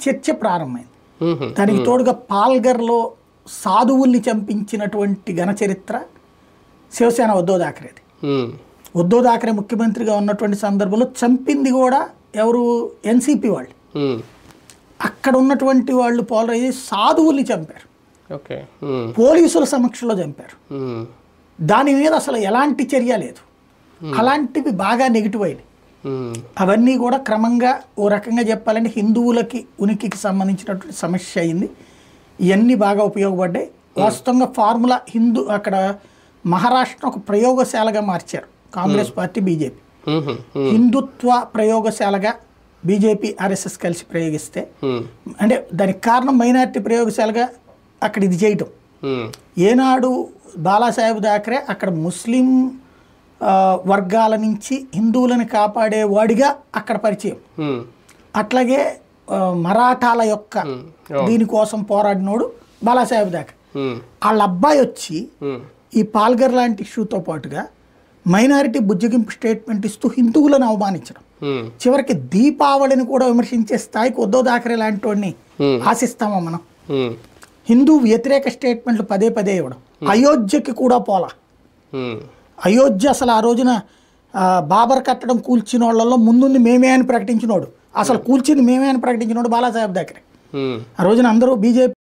చర్చ ప్రారంభమైంది మ్మ్. దానికి తోడుగా పాల్గర్లో సాధువుల్ని చంపించినటువంటి ఘన చరిత్ర శివసేన ఉద్ధవ్ థాకరేది మ్మ్. ఉద్ధవ్ థాకరే ముఖ్యమంత్రిగా ఉన్నటువంటి సందర్భంలో చంపింది కూడా ఎవరు ఎన్సీపీ వాళ్ళు మ్మ్. అక్కడ ఉన్నటువంటి వాళ్ళు పోలరైజ్ సాధువుల్ని చంపారు ఓకే మ్మ్. పోలీసుల సమక్షంలో చంపారు మ్మ్. దాని మీద అసలు ఎలాంటి చర్య లేదు అలాంటివి బాగా నెగిటివ్ అయినాయి మ్మ్. అవన్నీ కూడా క్రమంగా ఓ రకంగా చెప్పాలంటే హిందువులకి ఉనికికి సంబంధించినటువంటి సమస్య అయింది ఇవన్నీ బాగా ఉపయోగపడ్డాయి వాస్తవంగా ఫార్ములా హిందూ అక్కడ మహారాష్ట్ర ఒక ప్రయోగశాలగా మార్చారు కాంగ్రెస్ పార్టీ బీజేపీ మ్మ్. హిందుత్వ ప్రయోగశాలగా బీజేపీ ఆర్ఎస్ఎస్ కలిసి ప్రయోగిస్తే మ్మ్. అంటే దానికి కారణం మైనారిటీ ప్రయోగశాలగా అక్కడ ఇది చేయటం మ్మ్. ఏనాడు బాలాసాహెబ్ దాకరే అక్కడ ముస్లిం ఆ, వర్గాల నుంచి హిందువులను కాపాడే వాడిగా అక్కడ పరిచయం మ్మ్. అట్లాగే ఆ, మరాఠాల యొక్క దీనికోసం పోరాడినోడు బాలాసాహెబ్ దాకరే మ్మ్. వాళ్ళ అబ్బాయి వచ్చి మ్మ్. ఈ పాల్గర్ లాంటి ఇష్యూతో పాటుగా మైనారిటీ బుజ్జగింపు స్టేట్మెంట్ ఇస్తూ హిందువులను అవమానించడం మ్మ్. చివరికి దీపావళిని కూడా విమర్శించే స్థాయికి ఉద్దవ్ థాకరే లాంటి వాడిని ఆశిస్తామా మనం మ్మ్. హిందూ వ్యతిరేక స్టేట్మెంట్లు పదే పదే ఇవ్వడం అయోధ్యకి కూడా పోలా మ్మ్. అయోధ్య అసలు ఆ రోజున ఆ, బాబర్ కట్టడం కూల్చిన వాళ్ళలో ముందుంది మేమే అని ప్రకటించినోడు అసలు కూల్చింది మేమే అని ప్రకటించినోడు బాలాసాహెబ్ దాకరే మ్మ్. ఆ రోజున అందరూ బీజేపీ